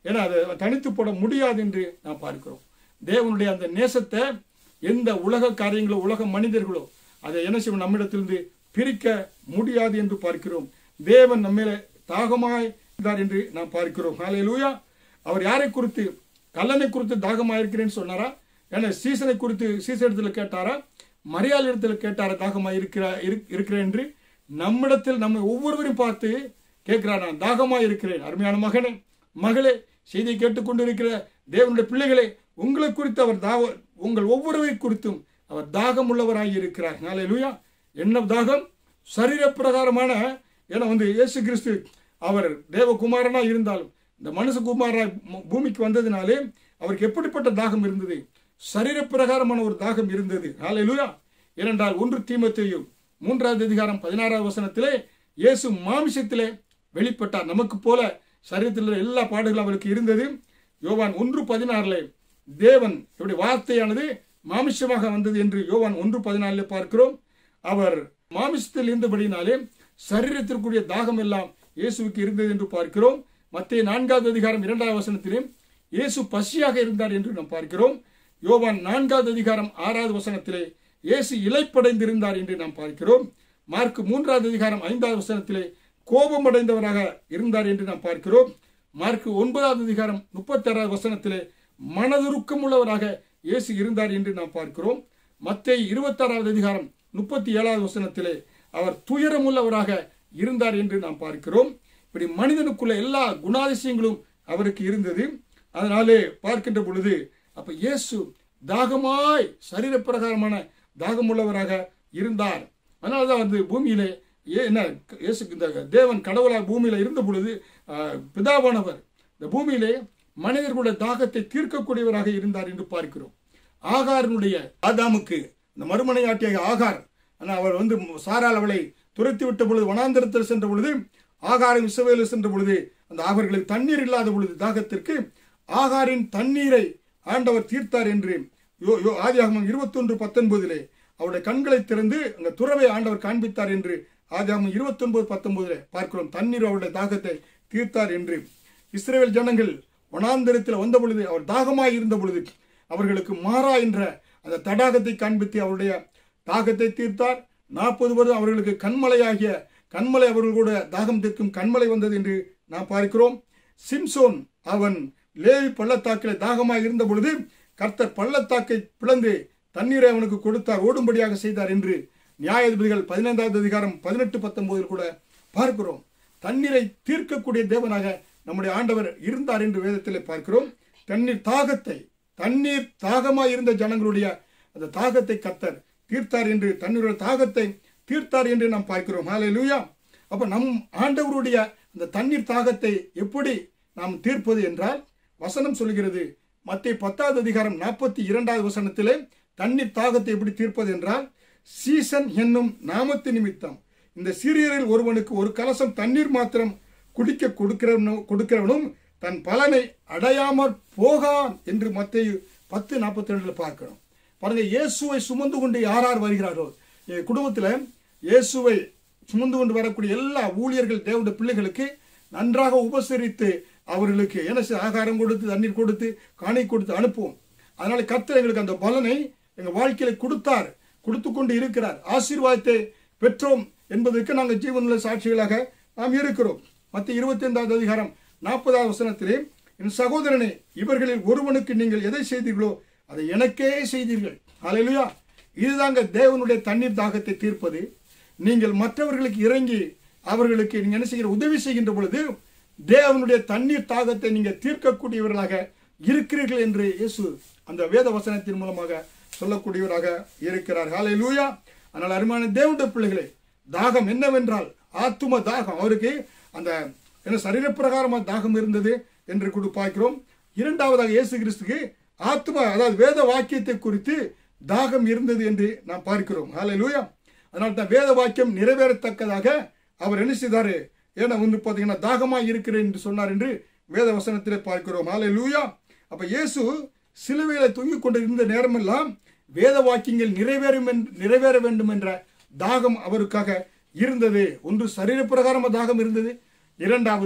ஏன்னா அதை தனித்து போட முடியாது என்று நாம் பார்க்கிறோம் தேவனுடைய அந்த நேசத்தை எந்த உலக காரியங்களோ உலக மனிதர்களோ அதை என்ன செய்வோம் நம்மிடத்திலிருந்து பிரிக்க முடியாது என்று பார்க்கிறோம் தேவன் நம்மேல தாகமாய் இருந்தார் என்று நாம் பார்க்கிறோம் ஹalleluya அவர் யாரை குறித்து கல்லனை குறித்து தாகமாக இருக்கிறேன்னு சொன்னாரா ஏன்னா சீசனை குறித்து சீசனிடத்துல கேட்டாரா மரியாதை இடத்துல கேட்டாரா தாகமாக இருக்கிற இரு- இருக்கிறேன் என்று நம்மிடத்தில் நம்ம ஒவ்வொருவரையும் பார்த்து கேட்கிறார் நான் தாகமா இருக்கிறேன் அருமையான மகனே மகளே செய்தியை கேட்டுக்கொண்டு இருக்கிற தேவனுடைய பிள்ளைகளே உங்களை குறித்து அவர் தாக உங்கள் ஒவ்வொருவரை குறித்தும் அவர் தாகம் உள்ளவராய் இருக்கிறார் ஹalleluya என்ன தாகம் சரீர பிரகாரமான ஏன்னா வந்து இயேசு கிறிஸ்து அவர் தேவகுமாரனா இருந்தாலும் இந்த மனுஷகுமாரா பூமிக்கு வந்ததினாலே அவருக்கு எப்படிப்பட்ட தாகம் இருந்தது சரீர பிரகாரமான ஒரு தாகம் இருந்தது ஹalleluya ஏனென்றால் ஒன்று தீமத்தையும் மூன்றாவது அதிகாரம் பதினாறாவது வசனத்திலே இயேசு மாமிசத்திலே வெளிப்பட்டார் நமக்கு போல சரீரத்தில் உள்ள எல்லா பாடுகளும் அவருக்கு இருந்தது யோவான் ஒன்று பதினாறுல தேவன் இப்படி வார்த்தையானது மாமிசமாக வந்தது என்று யோவான் ஒன்று பதினாலில் பார்க்கிறோம் அவர் மாமிசத்தில் இருந்தபடினாலே சரீரத்திற்குரிய தாகம் எல்லாம் இயேசுவுக்கு இருந்தது என்று பார்க்கிறோம் மத்திய நான்காவது அதிகாரம் இரண்டாவது வசனத்திலே இயேசு பசியாக இருந்தார் என்று நாம் பார்க்கிறோம் யோவான் நான்காவது அதிகாரம் ஆறாவது வசனத்திலே இயேசு இலைப்படைந்திருந்தார் என்று நாம் பார்க்கிறோம் மார்க் மூன்றாவது அதிகாரம் ஐந்தாவது வசனத்திலே கோபமடைந்தவராக இருந்தார் என்று நாம் பார்க்கிறோம் மார்க் ஒன்பதாவது அதிகாரம் முப்பத்தி ஆறாவது வசனத்திலே மனதுருக்கம் உள்ளவராக இயேசு இருந்தார் என்று நாம் பார்க்கிறோம் மத்தேயு இருபத்தாறாவது அதிகாரம் முப்பத்தி ஏழாவது வசனத்திலே அவர் துயரமுள்ளவராக இருந்தார் என்று நாம் பார்க்கிறோம் இப்படி மனிதனுக்குள்ள எல்லா குணாதிசயங்களும் அவருக்கு இருந்தது அதனாலே பார்க்கின்ற பொழுது அப்ப இயேசு தாகமாய் சரீர பிரகாரமான தாகமுள்ளவராக இருந்தார் அதனாலதான் வந்து பூமியிலே ஏ என்ன இயேசு இந்த தேவன் கடவுளாக பூமியில இருந்த பொழுது ஆஹ், பிதாவானவர் இந்த பூமியிலே மனிதர்களுடைய தாகத்தை தீர்க்கக்கூடியவராக இருந்தார் என்று பார்க்கிறோம் ஆகாரனுடைய ஆதாமுக்கு இந்த மறுமனையாட்டிய ஆகார் ஆனா அவர் வந்து சாரால் அவளை துரத்தி விட்ட பொழுது வனாந்தரத்தில் சென்ற பொழுது ஆகாரம் இசவேலில் சென்ற பொழுது அந்த அவர்களுக்கு தண்ணீர் இல்லாத பொழுது தாகத்திற்கு ஆகாரின் தண்ணீரை ஆண்டவர் தீர்த்தார் என்று யோ- யோ- ஆதியாகமம் இருபத்தொன்று பத்தொன்பதிலே அவருடைய கண்களை திறந்து அந்த துறவை ஆண்டவர் காண்பித்தார் என்று ஆதியாகமம் இருபத்தொன்பது பத்தொன்பதிலே பார்க்கிறோம் தண்ணீர் அவருடைய தாகத்தை தீர்த்தார் என்று இஸ்ரேல் ஜனங்கள் வனாந்தரத்தில் வந்த பொழுது அவர் தாகமாய் இருந்த பொழுது அவர்களுக்கு மாறா என்ற அந்த தடாகத்தை காண்பித்து அவருடைய தாகத்தை தீர்த்தார் நாற்பது வருடம் அவர்களுக்கு கண்மலையாகிய கண்மலை அவர்கள் கூட தாகம் தீர்க்கும் கண்மலை வந்தது என்று நாம் பார்க்கிறோம் சிம்சோன் அவன் லேவி பள்ளத்தாக்கிலே தாகமாய் இருந்த பொழுது கர்த்தர் பள்ளத்தாக்கை பிளந்து தண்ணீரை அவனுக்கு கொடுத்தார் ஓடும்படியாக செய்தார் என்று நியாயாதிபதிகள் பதினைந்தாவது அதிகாரம் பதினெட்டு பத்தொன்பதில் கூட பார்க்கிறோம் தண்ணீரை தீர்க்கக்கூடிய தேவனாக நம்முடைய ஆண்டவர் இருந்தார் என்று வேதத்திலே பார்க்கிறோம் தண்ணீர் தாகத்தை தண்ணீர் தாகமாய் இருந்த ஜனங்களுடைய அந்த தாகத்தை கர்த்தர் தீர்த்தார் என்று தண்ணீரோட தாகத்தை தீர்த்தார் என்று நாம் பார்க்கிறோம் ஹalleluya அப்ப நம் ஆண்டவருடைய அந்த தண்ணீர் தாகத்தை எப்படி நாம் தீர்ப்பது என்றால் வசனம் சொல்கிறது மத்திய பத்தாவது அதிகாரம் நாற்பத்தி இரண்டாவது வசனத்திலே தண்ணீர் தாகத்தை எப்படி தீர்ப்பது என்றால் சீசன் என்னும் நாமத்து நிமித்தம் இந்த சிறியரில் ஒருவனுக்கு ஒரு கலசம் தண்ணீர் மாத்திரம் குடிக்க கொடுக்கிறவனும் கொடுக்கிறவனும் தன் பலனை அடையாமற் போகான் என்று மத்திய பத்து நாற்பத்தி ரெண்டுல பார்க்கிறோம் பாருங்க இயேசுவை சுமந்து கொண்டு யார் யார் வருகிறாரோ என் குடும்பத்துல இயேசுவை சுமந்து கொண்டு வரக்கூடிய எல்லா ஊழியர்கள் தேவனுடைய பிள்ளைகளுக்கு நன்றாக உபசரித்து அவர்களுக்கு என்ன செய்ய, ஆகாரம் கொடுத்து தண்ணீர் கொடுத்து காணி கொடுத்து அனுப்புவோம் அதனால கர்த்தர் எங்களுக்கு அந்த பலனை எங்க வாழ்க்கையில கொடுத்தார் கொடுத்து கொண்டு இருக்கிறார் ஆசீர்வாதத்தை பெற்றோம் என்பதற்கு நாங்கள் ஜீவனுள்ள சாட்சிகளாக நாம் இருக்கிறோம் மத்திய இருபத்தி ஐந்தாவது அதிகாரம் நாற்பதாவது வசனத்திலே என் சகோதரனே இவர்களில் ஒருவனுக்கு நீங்கள் எதை செய்தீர்களோ அதை எனக்கே செய்தீர்கள் அல்லேலூயா இதுதாங்க தேவனுடைய தண்ணீர் தாகத்தை தீர்ப்பது நீங்கள் மற்றவர்களுக்கு இறங்கி அவர்களுக்கு நீங்க என்ன செய்கிற உதவி செய்கின்ற பொழுது தேவனுடைய தண்ணீர் தாகத்தை நீங்க தீர்க்கக்கூடியவர்களாக இருக்கிறீர்கள் என்று இயேசு அந்த வேத வசனத்தின் மூலமாக சொல்லக்கூடியவராக இருக்கிறார் ஹalleluya ஆனால் அருமையான தேவனுடைய பிள்ளைகளே தாகம் என்னவென்றால் ஆத்தும தாகம் அவருக்கு அந்த என்ன சரீரப்பிரகாரமான தாகம் இருந்தது என்று கூட பார்க்கிறோம் இரண்டாவதாக இயேசு கிறிஸ்துக்கு ஆத்மா அதாவது வேத வாக்கியத்தை குறித்து தாகம் இருந்தது என்று நாம் பார்க்கிறோம் ஹalleluya அதனால தான் வேத வாக்கியம் நிறைவேறத்தக்கதாக அவர் என்ன செய்தாரு ஏன்னா வந்து பார்த்தீங்கன்னா தாகமா இருக்கிறேன் என்று சொன்னார் என்று வேத வசனத்திலே பார்க்கிறோம் ஹalleluya அப்ப இயேசு சிலுவையில தொங்கிக் கொண்டிருந்த நேரமெல்லாம் வேத வாக்கியங்கள் நிறைவேறும் என்று- நிறைவேற வேண்டும் என்ற தாகம் அவருக்காக இருந்தது ஒன்று சரீர பிரகாரமா தாகம் இருந்தது இரண்டாவது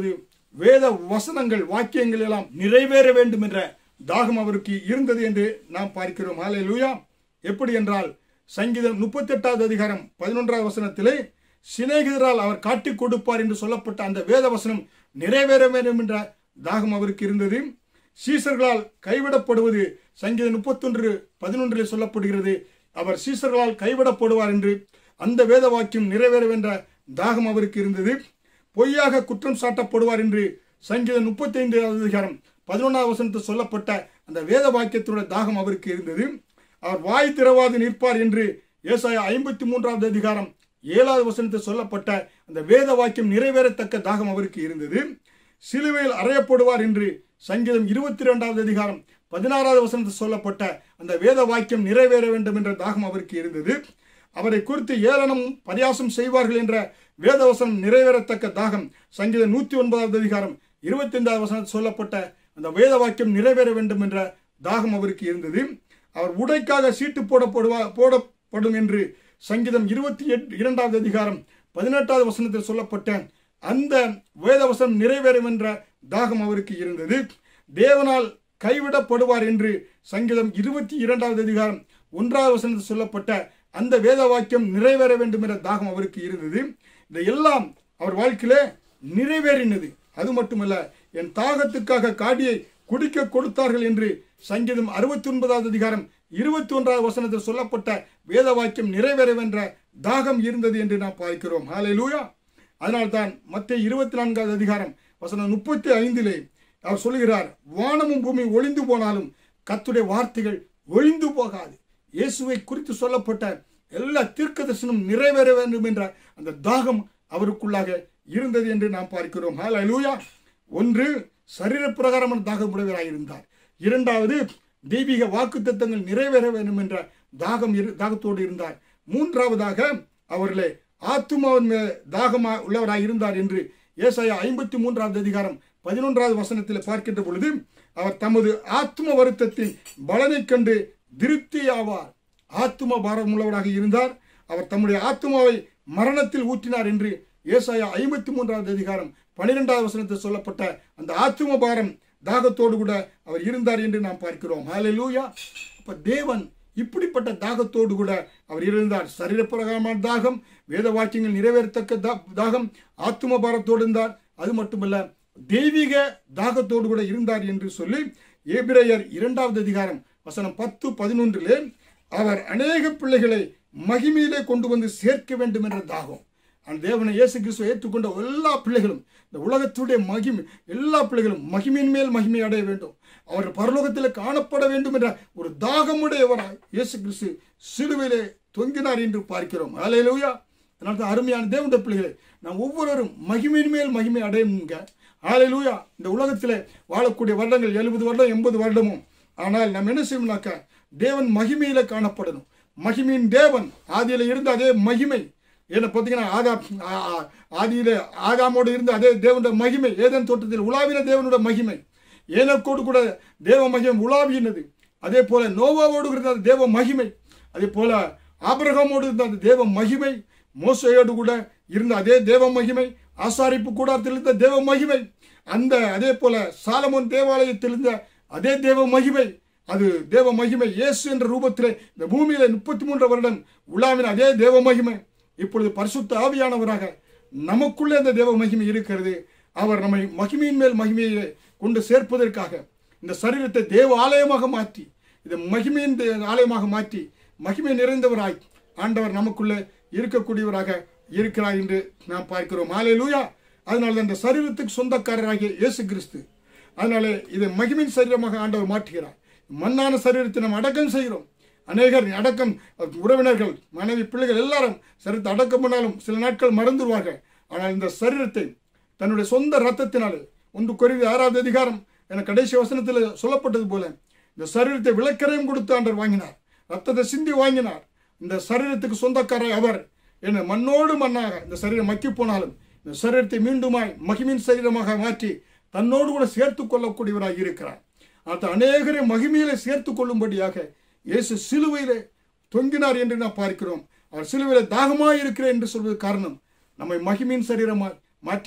வேத வசனங்கள் வாக்கியங்கள் எல்லாம் நிறைவேற வேண்டும் என்ற தாகம் அவருக்கு இருந்தது என்று நாம் பார்க்கிறோம் ஹalleluya எப்படி என்றால் சங்கீதம் முப்பத்தி எட்டாவது அதிகாரம் பதினொன்றாவது வசனத்திலே சிநேகிதரால் அவர் காட்டிக் கொடுப்பார் என்று சொல்லப்பட்ட அந்த வேத வசனம் நிறைவேற வேண்டும் என்ற தாகம் அவருக்கு இருந்தது சீசர்களால் கைவிடப்படுவது சங்கீதம் முப்பத்தொன்று பதினொன்றில் சொல்லப்படுகிறது அவர் சீசர்களால் கைவிடப்படுவார் என்று அந்த வேத வாக்கியம் நிறைவேற என்ற தாகம் அவருக்கு இருந்தது பொய்யாக குற்றம் சாட்டப்படுவார் என்று சங்கீதம் முப்பத்தி ஐந்தாவது அதிகாரம் பதினொன்றாவது வசனத்தில் சொல்லப்பட்ட அந்த வேத வாக்கியத்தோட தாகம் அவருக்கு இருந்தது அவர் வாய் திறவாது நிற்பார் என்று ஏசாயா ஐம்பத்தி மூன்றாவது அதிகாரம் ஏழாவது வசனத்தில் சொல்லப்பட்ட அந்த வேத வாக்கியம் நிறைவேறத்தக்க தாகம் அவருக்கு இருந்தது சிலுவையில் அறையப்படுவார் என்று சங்கீதம் இருபத்தி இரண்டாவது அதிகாரம் பதினாறாவது வசனத்தில் சொல்லப்பட்ட அந்த வேத வாக்கியம் நிறைவேற வேண்டும் என்ற தாகம் அவருக்கு இருந்தது அவரை குறித்து ஏளனம் பரியாசம் செய்வார்கள் என்ற வேத வசனம் நிறைவேறத்தக்க தாகம் சங்கீதம் நூத்தி ஒன்பதாவது அதிகாரம் இருபத்தி ஐந்தாவது வசனத்தில் சொல்லப்பட்ட அந்த வேத வாக்கியம் நிறைவேற வேண்டும் என்ற தாகம் அவருக்கு இருந்தது அவர் உடைக்காக சீட்டு போடப்படுவா போடப்படும் என்று சங்கீதம் இருபத்தி எட்டு இரண்டாவது அதிகாரம் பதினெட்டாவது வசனத்தில் சொல்லப்பட்ட அந்த வேத வசனம் நிறைவேறும் என்ற தாகம் அவருக்கு இருந்தது தேவனால் கைவிடப்படுவார் என்று சங்கீதம் இருபத்தி இரண்டாவது அதிகாரம் ஒன்றாவது வசனத்தில் சொல்லப்பட்ட அந்த வேத வாக்கியம் நிறைவேற வேண்டும் என்ற தாகம் அவருக்கு இருந்தது இதையெல்லாம் அவர் வாழ்க்கையிலே நிறைவேறினது அது மட்டுமல்ல என் தாகத்துக்காக காடியை குடிக்க கொடுத்தார்கள் என்று சங்கீதம் அறுபத்தி ஒன்பதாவது அதிகாரம் இருபத்தி ஒன்றாவது வசனத்தில் சொல்லப்பட்ட வேத வாக்கியம் நிறைவேறவென்ற தாகம் இருந்தது என்று நாம் பார்க்கிறோம் ஹாலே லூயா அதனால்தான் மத்திய இருபத்தி நான்காவது அதிகாரம் வசனம் முப்பத்தி ஐந்திலே அவர் சொல்லுகிறார் வானமும் பூமி ஒளிந்து போனாலும் கத்துடைய வார்த்தைகள் ஒளிந்து போகாது இயேசுவை குறித்து சொல்லப்பட்ட எல்லா தீர்க்க தரிசனம் நிறைவேற வேண்டும் என்ற அந்த தாகம் அவருக்குள்ளாக இருந்தது என்று நாம் பார்க்கிறோம் ஹாலே லூயா ஒன்று சரீர பிரகாரமான தாகம் உடையவராக இருந்தார் இரண்டாவது தெய்வீக வாக்கு தத்தங்கள் நிறைவேற வேண்டும் என்ற தாகம் இரு- தாகத்தோடு இருந்தார் மூன்றாவதாக அவர்களே ஆத்துமாவின் மேல் தாகமா உள்ளவராக இருந்தார் என்று ஏசாயா ஐம்பத்தி மூன்றாவது அதிகாரம் பதினொன்றாவது வசனத்தில் பார்க்கின்ற பொழுது அவர் தமது ஆத்ம வருத்தத்தின் பலனைக் கண்டு திருப்தியாவார் ஆத்தும பாரம் உள்ளவராக இருந்தார் அவர் தம்முடைய ஆத்துமாவை மரணத்தில் ஊற்றினார் என்று ஏசாயா ஐம்பத்தி மூன்றாவது அதிகாரம் பனிரெண்டாவது வசனத்தில் சொல்லப்பட்ட அந்த ஆத்தும பாரம் தாகத்தோடு கூட அவர் இருந்தார் என்று நாம் பார்க்கிறோம் ஹalleluya அப்ப தேவன் இப்படிப்பட்ட தாகத்தோடு கூட அவர் இருந்தார் சரீரப்பிரகாரமான தாகம் வேத வாக்கியங்கள் நிறைவேறத்தக்க தா- தாகம் ஆத்தும பாரத்தோடு இருந்தார் அது மட்டுமல்ல தெய்வீக தாகத்தோடு கூட இருந்தார் என்று சொல்லி ஏபிரேயர் இரண்டாவது அதிகாரம் வசனம் பத்து பதினொன்றிலே அவர் அநேக பிள்ளைகளை மகிமையிலே கொண்டு வந்து சேர்க்க வேண்டும் என்ற தாகம் அந்த தேவனை இயேசு கிறிஸ்துவை ஏற்றுக்கொண்ட எல்லா பிள்ளைகளும் இந்த உலகத்துடைய மகிமை எல்லா பிள்ளைகளும் மகிமையின் மேல் மகிமை அடைய வேண்டும் அவர் பரலோகத்தில் காணப்பட வேண்டும் என்ற ஒரு தாகமுடையவராய் இயேசு கிறிஸ்து சிலுவையிலே தொங்கினார் என்று பார்க்கிறோம் ஹalleluya அதனால தான் அருமையான தேவனுடைய பிள்ளைகளை நாம் ஒவ்வொருவரும் மகிமையின் மேல் மகிமை அடையுங்க ஹalleluya இந்த உலகத்தில் வாழக்கூடிய வருடங்கள் எழுபது வருடம் எண்பது வருடமும் ஆனால் நாம் என்ன செய்யணும்னாக்க தேவன் மகிமையில காணப்படணும் மகிமையின் தேவன் ஆதியில இருந்த அதே மகிமை ஏன்னா பார்த்தீங்கன்னா ஆதா ஆ- ஆ- ஆதியில ஆதாமோடு இருந்த அதே தேவனுடைய மகிமை ஏதேன் தோட்டத்தில் உலாவின தேவனுடைய மகிமை ஏனக்கோடு கூட தேவ மகிமை உலாவினது அதே போல நோவாவோடு இருந்த அந்த தேவ மகிமை அதே போல ஆபிரகாமோடு இருந்த அந்த தேவ மகிமை மோசையோடு கூட இருந்த அதே தேவ மகிமை ஆசாரிப்பு கூடாரத்தில் இருந்த தேவ மகிமை அந்த அதே போல சாலமோன் தேவாலயத்தில் இருந்த அதே தேவ மகிமை அது தேவ மகிமை இயேசு என்ற ரூபத்திலே இந்த பூமியில முப்பத்தி மூன்று வருடம் உலாவின அதே தேவ மகிமை இப்பொழுது பரிசுத்த ஆவியானவராக நமக்குள்ளே அந்த தேவ மகிமை இருக்கிறது அவர் நம்மை மகிமையின் மேல் மகிமையை கொண்டு சேர்ப்பதற்காக இந்த சரீரத்தை தேவ ஆலயமாக மாற்றி இதை மகிமையின் தே- ஆலயமாக மாற்றி மகிமை நிறைந்தவராய் ஆண்டவர் நமக்குள்ளே இருக்கக்கூடியவராக இருக்கிறார் என்று நாம் பார்க்கிறோம் ஹalleluya அதனால தான் இந்த சரீரத்துக்கு சொந்தக்காரராகிய இயேசு கிறிஸ்து அதனால இதை மகிமின் சரீரமாக ஆண்டவர் மாற்றுகிறார் மண்ணான சரீரத்தை நாம் அடக்கம் செய்கிறோம் அநேகர் அடக்கம் உறவினர்கள் மனைவி பிள்ளைகள் எல்லாரும் சரீரத்தை அடக்கம் பண்ணாலும் சில நாட்கள் மறந்துடுவார்கள் ஆனால் இந்த சரீரத்தை தன்னுடைய சொந்த ரத்தத்தினாலே ஒன்று குறைவு ஆறாவது அதிகாரம் என கடைசி வசனத்தில் சொல்லப்பட்டது போல இந்த சரீரத்தை விளக்கரையும் கொடுத்து ஆண்டவர் வாங்கினார் ரத்தத்தை சிந்தி வாங்கினார் இந்த சரீரத்துக்கு சொந்தக்காரர் அவர் என மண்ணோடு மண்ணாக இந்த சரீரம் மக்கி போனாலும் இந்த சரீரத்தை மீண்டுமாய் மகிமின் சரீரமாக மாற்றி தன்னோடு கூட சேர்த்து கொள்ளக்கூடியவராக இருக்கிறார் அந்த அநேகரை மகிமையிலே சேர்த்து கொள்ளும்படியாக இயேசு சிலுவையிலே தொங்கினார் என்று நாம் பார்க்கிறோம் அவர் சிலுவையிலே தாகமாய் இருக்கிறேன் என்று சொல்வது காரணம் நம்மை மகிமின் சரீரமாய் மாற்றி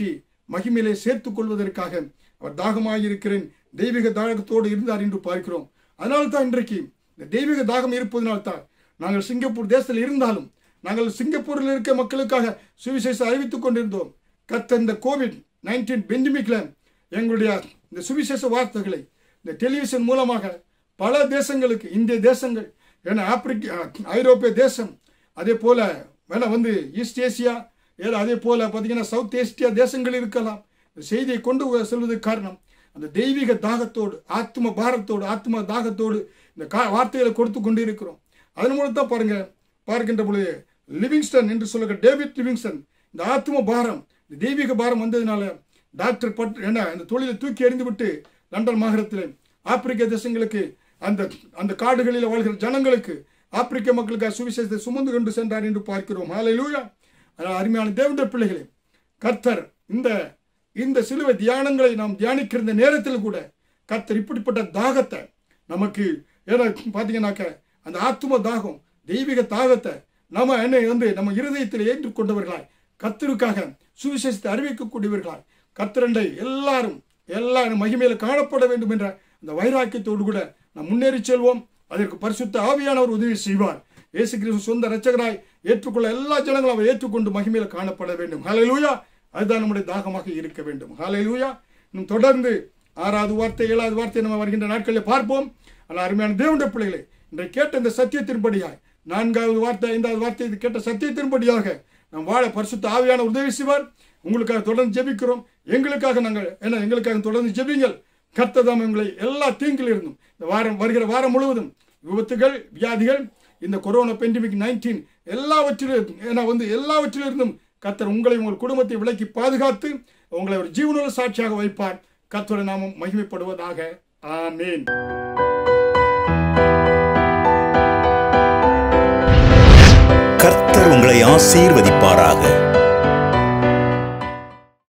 மகிமையிலே சேர்த்துக் கொள்வதற்காக அவர் தாகமாயிருக்கிறேன் தெய்வீக தாகத்தோடு இருந்தார் என்று பார்க்கிறோம் அதனால தான் இன்றைக்கு இந்த தெய்வீக தாகம் இருப்பதனால்தான் நாங்கள் சிங்கப்பூர் தேசத்தில் இருந்தாலும் நாங்கள் சிங்கப்பூரில் இருக்க மக்களுக்காக சுவிசேஷம் அறிவித்துக் கொண்டிருந்தோம் கத்த இந்த கோவிட் நைன்டீன் பெண்டமிக்ல எங்களுடைய இந்த சுவிசேஷ வார்த்தைகளை இந்த டெலிவிஷன் மூலமாக பல தேசங்களுக்கு இந்திய தேசங்கள் ஏன்னா ஆப்பிரிக்க ஐரோப்பிய தேசம் அதே போல வேணா வந்து ஈஸ்ட் ஏசியா ஏதோ அதே போல பார்த்தீங்கன்னா சவுத் ஏசியா தேசங்கள் இருக்கலாம் இந்த செய்தியை கொண்டு வ- செல்வதற்கு காரணம் அந்த தெய்வீக தாகத்தோடு ஆத்ம பாரத்தோடு ஆத்ம தாகத்தோடு இந்த கா வார்த்தைகளை கொடுத்து கொண்டு இருக்கிறோம் அதன் மூலம் தான் பாருங்க பார்க்கின்ற பொழுது லிவிங்ஸ்டன் என்று சொல்லுகிற டேவிட் லிவிங்ஸ்டன் இந்த ஆத்ம பாரம் இந்த தெய்வீக பாரம் வந்ததுனால டாக்டர் பட் என்ன அந்த தொழிலை தூக்கி எறிந்து விட்டு லண்டன் மாநகரத்தில் ஆப்பிரிக்க தேசங்களுக்கு அந்த அந்த காடுகளில் வாழ்கிற ஜனங்களுக்கு ஆப்பிரிக்க மக்களுக்கு சுவிசேஷத்தை சுமந்து கொண்டு சென்றார் என்று பார்க்கிறோம் ஹalleluya அதனால் அருமையான தேவனுடைய பிள்ளைகளே கர்த்தர் இந்த இந்த சிலுவை தியானங்களை நாம் தியானிக்கிற இந்த நேரத்தில் கூட கர்த்தர் இப்படிப்பட்ட தாகத்தை நமக்கு ஏன்னா பார்த்தீங்கன்னாக்க அந்த ஆத்தும தாகம் தெய்வீக தாகத்தை நம்ம என்ன வந்து நம்ம இருதயத்தில் ஏற்றுக்கொண்டவர்களாய் கர்த்தருக்காக சுவிசேஷத்தை அறிவிக்கக்கூடியவர்களாய் கர்த்தரண்டை எல்லாரும் எல்லாரும் மகிமையில காணப்பட வேண்டும் என்ற அந்த வைராக்கியத்தோடு கூட நாம் முன்னேறி செல்வோம் அதற்கு பரிசுத்த ஆவியானவர் உதவி செய்வார் இயேசு கிறிஸ்து சொந்த இரட்சகராய் ஏற்றுக்கொள்ள எல்லா ஜனங்களும் அவர் ஏற்றுக்கொண்டு மகிமையில காணப்பட வேண்டும் ஹalleluya அதுதான் நம்முடைய தாகமாக இருக்க வேண்டும் ஹalleluya இன்னும் தொடர்ந்து ஆறாவது வார்த்தை ஏழாவது வார்த்தை நம்ம வருகின்ற நாட்களில் பார்ப்போம் ஆனால் அருமையான தேவனுடைய பிள்ளைகளே இன்றை கேட்ட இந்த சத்தியத்தின்படியாய் நான்காவது வார்த்தை ஐந்தாவது வார்த்தை இது கேட்ட சத்தியத்தின்படியாக நாம் வாழ பரிசுத்த ஆவியான உதவி செய்வார் உங்களுக்காக தொடர்ந்து ஜெபிக்கிறோம் எங்களுக்காக நாங்கள் என்ன எங்களுக்காக தொடர்ந்து ஜெபிங்கள் கர்த்ததாம் எங்களை எல்லா தீங்கில் இருந்தும் இந்த வாரம் வருகிற வாரம் முழுவதும் விபத்துகள் வியாதிகள் இந்த கொரோனா பெண்டமிக் நைன்டீன் எல்லாவற்றிலும் ஏன்னா வந்து எல்லாவற்றிலிருந்தும் கர்த்தர் உங்களை உங்கள் குடும்பத்தை விலக்கி பாதுகாத்து உங்களை ஒரு ஜீவனுள்ள சாட்சியாக வைப்பார் கர்த்தருடைய நாமம் மகிமைப்படுவதாக ஆமேன் கர்த்தர் உங்களை ஆசீர்வதிப்பாராக